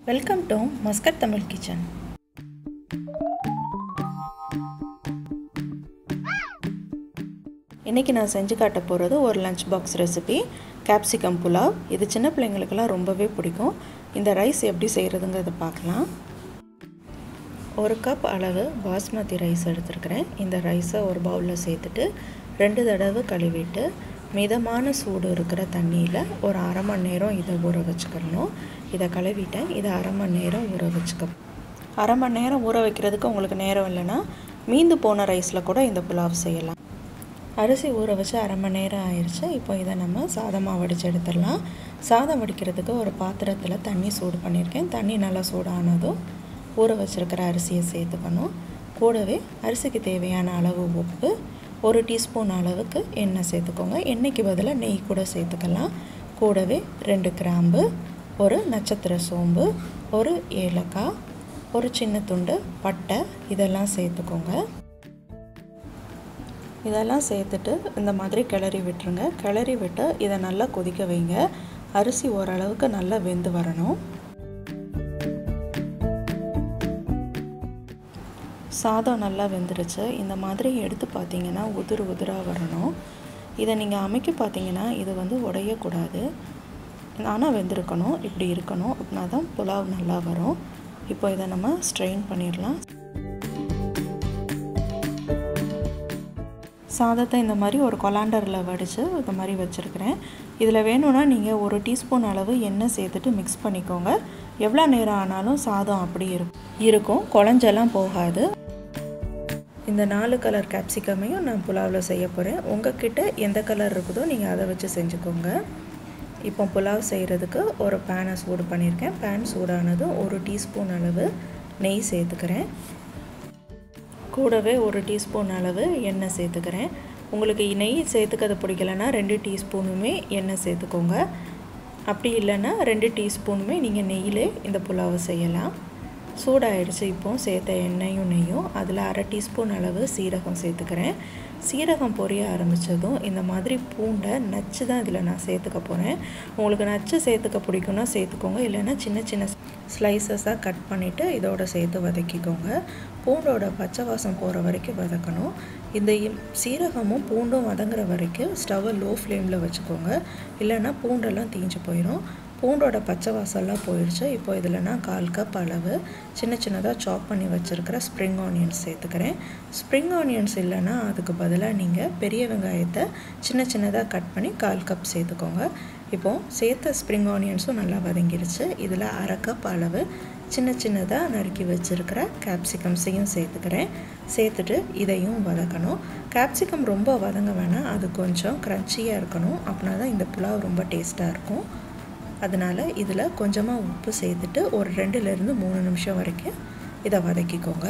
welcome to Muscat Tamil kitchen இன்றைக்கி நான் செஞ்சு காட்ட போகிறது ஒரு lunch box recipe capsicum pulao இது சின்ன பிள்ளைங்களுக்கெல்லாம் ரொம்பவே பிடிக்கும் இந்த ரைஸ் எப்படி செய்கிறதுங்கிறத பார்க்கலாம் ஒரு கப் அளவு பாஸ்மதி ரைஸ் எடுத்துருக்கிறேன் இந்த ரைஸை ஒரு பவுலில் சேர்த்துட்டு ரெண்டு தடவை கழுவிட்டு மிதமான சூடு இருக்கிற தண்ணியில் ஒரு அரை மணி நேரம் இதை ஊற வச்சுக்கணும் இதை கழுவிட்டேன் இதை அரை மணி நேரம் ஊற வச்சுக்க அரை மணி நேரம் ஊற வைக்கிறதுக்கு உங்களுக்கு நேரம் இல்லைன்னா மீந்து போன ரைஸில் கூட இந்த புலாவ் செய்யலாம் அரிசி ஊற வச்சு அரை மணி நேரம் ஆயிடுச்சு இப்போ இதை நம்ம சாதமாக வடித்து எடுத்துடலாம் சாதம் வடிக்கிறதுக்கு ஒரு பாத்திரத்தில் தண்ணி சூடு பண்ணியிருக்கேன் தண்ணி நல்லா சூடானதும் ஊற வச்சுருக்கிற அரிசியை சேர்த்துக்கணும் கூடவே அரிசிக்கு தேவையான அளவு உப்பு ஒரு டீஸ்பூன் அளவுக்கு எண்ணெய் சேர்த்துக்கோங்க எண்ணெய்க்கு பதிலாக நெய் கூட சேர்த்துக்கலாம் கூடவே ரெண்டு கிராம்பு ஒரு நட்சத்திர சோம்பு ஒரு ஏலக்காய் ஒரு சின்ன துண்டு பட்டை இதெல்லாம் சேர்த்துக்கோங்க இதெல்லாம் சேர்த்துட்டு இந்த மாதிரி கிளறி விட்டுருங்க கிளறி விட்டு இதை நல்லா கொதிக்க வைங்க அரிசி ஓரளவுக்கு நல்லா வெந்து வரணும் சாதம் நல்லா வெந்துருச்சு இந்த மாதிரி எடுத்து பார்த்தீங்கன்னா உதிர் உதிராக வரணும் இதை நீங்கள் அமைக்க பார்த்தீங்கன்னா இது வந்து உடையக்கூடாது ஆனால் வெந்திருக்கணும் இப்படி இருக்கணும் அப்படின்னா தான் புலாவ் நல்லா வரும் இப்போ இதை நம்ம ஸ்ட்ரெயின் பண்ணிடலாம் சாதத்தை இந்த மாதிரி ஒரு கொலாண்டரில் வடித்து இந்த மாதிரி வச்சுருக்கிறேன் இதில் வேணும்னா நீங்கள் ஒரு டீஸ்பூன் அளவு எண்ணெய் சேர்த்துட்டு மிக்ஸ் பண்ணிக்கோங்க எவ்வளோ நேரம் ஆனாலும் சாதம் அப்படி இருக்கும் குழஞ்செல்லாம் போகாது இந்த நாலு கலர் கேப்சிகமையும் நான் புலாவில் செய்ய போகிறேன் உங்ககிட்ட எந்த கலர் இருக்குதோ நீங்கள் அதை வச்சு செஞ்சுக்கோங்க இப்போ புலாவ் செய்கிறதுக்கு ஒரு பேனை சூடு பண்ணியிருக்கேன் பேன் சூடானதும் ஒரு டீஸ்பூன் அளவு நெய் சேர்த்துக்கிறேன் கூடவே ஒரு டீஸ்பூன் அளவு எண்ணெய் சேர்த்துக்கிறேன் உங்களுக்கு நெய் சேர்த்துக்கிறது பிடிக்கலன்னா ரெண்டு டீஸ்பூனுமே எண்ணெய் சேர்த்துக்கோங்க அப்படி இல்லைன்னா ரெண்டு டீஸ்பூனுமே நீங்கள் நெய்யிலே இந்த புலாவை செய்யலாம் சூடாயிடுச்சு இப்போது சேர்த்த எண்ணெயும் நெய்யும் அதில் அரை டீஸ்பூன் அளவு சீரகம் சேர்த்துக்கிறேன் சீரகம் பொரிய ஆரம்பித்ததும் இந்த மாதிரி பூண்டை நச்சு தான் இதில் நான் சேர்த்துக்க போகிறேன் உங்களுக்கு நச்சு சேர்த்துக்க பிடிக்கும்னா சேர்த்துக்கோங்க இல்லைன்னா சின்ன சின்ன ஸ்லைசஸாக கட் பண்ணிவிட்டு இதோட சேர்த்து வதக்கிக்கோங்க பூண்டோட பச்சை வாசம் போகிற வரைக்கும் வதக்கணும் இந்த சீரகமும் பூண்டும் வதங்குற வரைக்கும் ஸ்டவ்வை லோ ஃப்ளேமில் வச்சுக்கோங்க இல்லைன்னா பூண்டெல்லாம் தீஞ்சு போயிடும் பூண்டோட பச்சை வாசல்லாம் போயிடுச்சு இப்போ இதில் நான் கால் கப் அளவு சின்ன சின்னதாக சாப் பண்ணி வச்சுருக்கிற ஸ்ப்ரிங் ஆனியன்ஸ் சேர்த்துக்கிறேன் ஸ்ப்ரிங் ஆனியன்ஸ் இல்லைன்னா அதுக்கு பதிலாக நீங்கள் பெரிய வெங்காயத்தை சின்ன சின்னதாக கட் பண்ணி கால் கப் சேர்த்துக்கோங்க இப்போது சேர்த்த ஸ்ப்ரிங் ஆனியன்ஸும் நல்லா வதங்கிடுச்சு இதில் அரை கப் அளவு சின்ன சின்னதாக நறுக்கி வச்சுருக்கிற கேப்சிகம்ஸையும் சேர்த்துக்கிறேன் சேர்த்துட்டு இதையும் வதக்கணும் கேப்சிகம் ரொம்ப வதங்க வேணாம் அது கொஞ்சம் க்ரன்ச்சியாக இருக்கணும் அப்படின்னா தான் இந்த புலாவ் ரொம்ப டேஸ்ட்டாக இருக்கும் அதனால் இதில் கொஞ்சமாக உப்பு சேர்த்துட்டு ஒரு ரெண்டுலேருந்து மூணு நிமிஷம் வரைக்கும் இதை வதக்கிக்கோங்க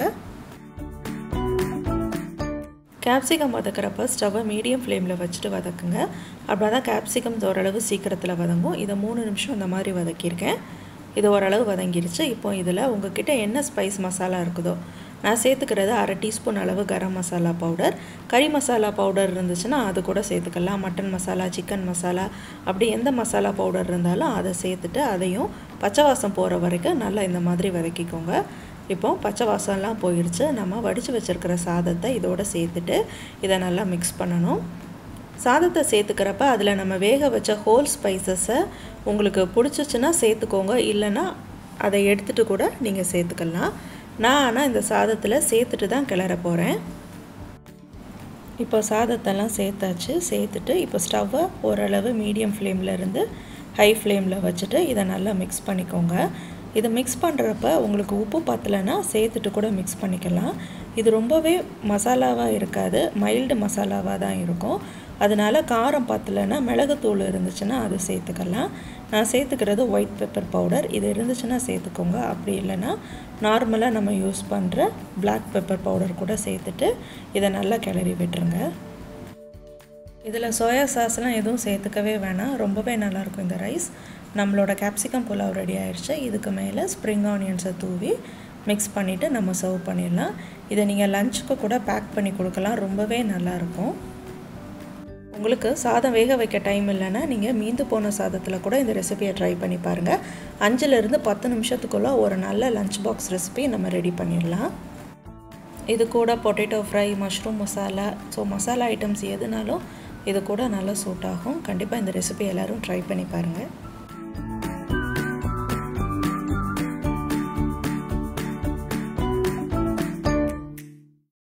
கேப்சிகம் வதக்கிறப்ப ஸ்டவ்வை மீடியம் ஃப்ளேமில் வச்சுட்டு வதக்குங்க அப்படி தான் கேப்சிகம் ஓரளவு சீக்கிரத்தில் வதங்கும் இதை மூணு நிமிஷம் இந்த மாதிரி வதக்கியிருக்கேன் இது ஓரளவு வதங்கிருச்சு இப்போ இதில் உங்ககிட்ட என்ன ஸ்பைஸ் மசாலா இருக்குதோ நான் சேர்த்துக்கிறது அரை டீஸ்பூன் அளவு கரம் மசாலா பவுடர் கறி மசாலா பவுடர் இருந்துச்சுன்னா அது கூட சேர்த்துக்கலாம் மட்டன் மசாலா சிக்கன் மசாலா அப்படி எந்த மசாலா பவுடர் இருந்தாலும் அதை சேர்த்துட்டு அதையும் பச்சை வாசம் போகிற வரைக்கும் நல்லா இந்த மாதிரி வதக்கிக்கோங்க இப்போ பச்சை வாசம்லாம் போயிடுச்சு நம்ம வடித்து வச்சுருக்கிற சாதத்தை இதோடு சேர்த்துட்டு இதை நல்லா மிக்ஸ் பண்ணணும் சாதத்தை சேர்த்துக்கிறப்ப அதில் நம்ம வேக வச்ச ஹோல் ஸ்பைசஸை உங்களுக்கு பிடிச்சிச்சின்னா சேர்த்துக்கோங்க இல்லைன்னா அதை எடுத்துகிட்டு கூட நீங்கள் சேர்த்துக்கலாம் நான் ஆனால் இந்த சாதத்தில் சேர்த்துட்டு தான் கிளற போகிறேன் இப்போ சாதத்தெல்லாம் சேர்த்தாச்சு சேர்த்துட்டு இப்போ ஸ்டவ்வை ஓரளவு மீடியம் ஃப்ளேமில் இருந்து ஹை ஃப்ளேமில் வச்சுட்டு இதை நல்லா மிக்ஸ் பண்ணிக்கோங்க இதை மிக்ஸ் பண்ணுறப்ப உங்களுக்கு உப்பு பத்தலைன்னா சேர்த்துட்டு கூட மிக்ஸ் பண்ணிக்கலாம் இது ரொம்பவே மசாலாவாக இருக்காது மைல்டு மசாலாவாக தான் இருக்கும் அதனால் காரம் பத்தலைன்னா மிளகுத்தூள் இருந்துச்சுன்னா அது சேர்த்துக்கலாம் நான் சேர்த்துக்கிறது ஒயிட் பெப்பர் பவுடர் இது இருந்துச்சுன்னா சேர்த்துக்கோங்க அப்படி இல்லைன்னா நார்மலாக நம்ம யூஸ் பண்ணுற பிளாக் பெப்பர் பவுடர் கூட சேர்த்துட்டு இதை நல்லா கிளறி விட்டுருங்க இதில் சோயா சாஸ்லாம் எதுவும் சேர்த்துக்கவே வேணாம் ரொம்பவே நல்லாயிருக்கும் இந்த ரைஸ் நம்மளோட கேப்சிகம் புலாவ் ரெடி ஆயிடுச்சு இதுக்கு மேலே ஸ்ப்ரிங் ஆனியன்ஸை தூவி மிக்ஸ் பண்ணிவிட்டு நம்ம சர்வ் பண்ணிடலாம் இதை நீங்கள் லஞ்சுக்கு கூட பேக் பண்ணி கொடுக்கலாம் ரொம்பவே நல்லாயிருக்கும் உங்களுக்கு சாதம் வேக வைக்க டைம் இல்லைன்னா நீங்கள் மீந்து போன சாதத்தில் கூட இந்த ரெசிபியை ட்ரை பண்ணி பாருங்கள் அஞ்சுலேருந்து பத்து நிமிஷத்துக்குள்ளே ஒரு நல்ல லஞ்ச் பாக்ஸ் ரெசிபி நம்ம ரெடி பண்ணிடலாம் இது கூட potato fry mushroom masala so masala items எதுனாலும் இது கூட நல்லா சூட் ஆகும் கண்டிப்பாக இந்த ரெசிபி எல்லோரும் ட்ரை பண்ணி பாருங்கள்